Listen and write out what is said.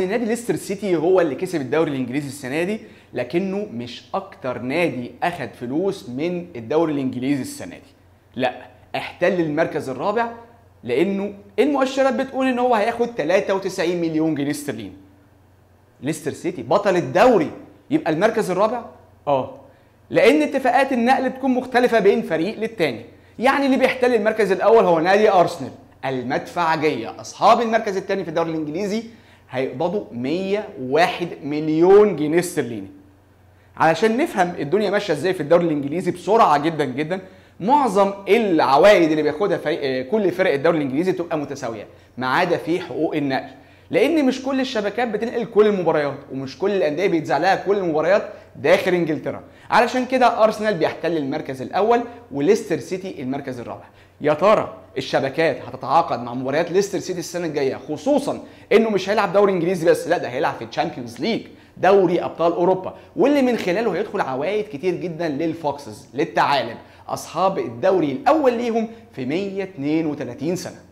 ان نادي ليستر سيتي هو اللي كسب الدوري الانجليزي السنه دي لكنه مش اكتر نادي اخد فلوس من الدوري الانجليزي السنه دي لا احتل المركز الرابع لانه المؤشرات بتقول ان هو هياخد 93 مليون جنيه استرليني ليستر سيتي بطل الدوري يبقى المركز الرابع اه لان اتفاقات النقل بتكون مختلفه بين فريق للتاني يعني اللي بيحتل المركز الاول هو نادي ارسنال المدفعجيه اصحاب المركز الثاني في الدوري الانجليزي هيقبضوا 101 مليون جنيه استرليني علشان نفهم الدنيا ماشيه ازاي في الدوري الانجليزي بسرعه جدا جدا معظم العوائد اللي بياخدها فريق كل فرق الدوري الانجليزي بتبقى متساويه ما عدا في حقوق النقل لان مش كل الشبكات بتنقل كل المباريات ومش كل الانديه بيتذاع لها كل المباريات داخل انجلترا علشان كده ارسنال بيحتل المركز الاول وليستر سيتي المركز الرابع يا ترى الشبكات هتتعاقد مع مباريات ليستر سيتي السنه الجايه خصوصا انه مش هيلعب دوري انجليزي بس لا ده هيلعب في الشامبيونز ليج دوري ابطال اوروبا واللي من خلاله هيدخل عوائد كتير جدا للفوكسز للثعالب اصحاب الدوري الاول ليهم في 132 سنه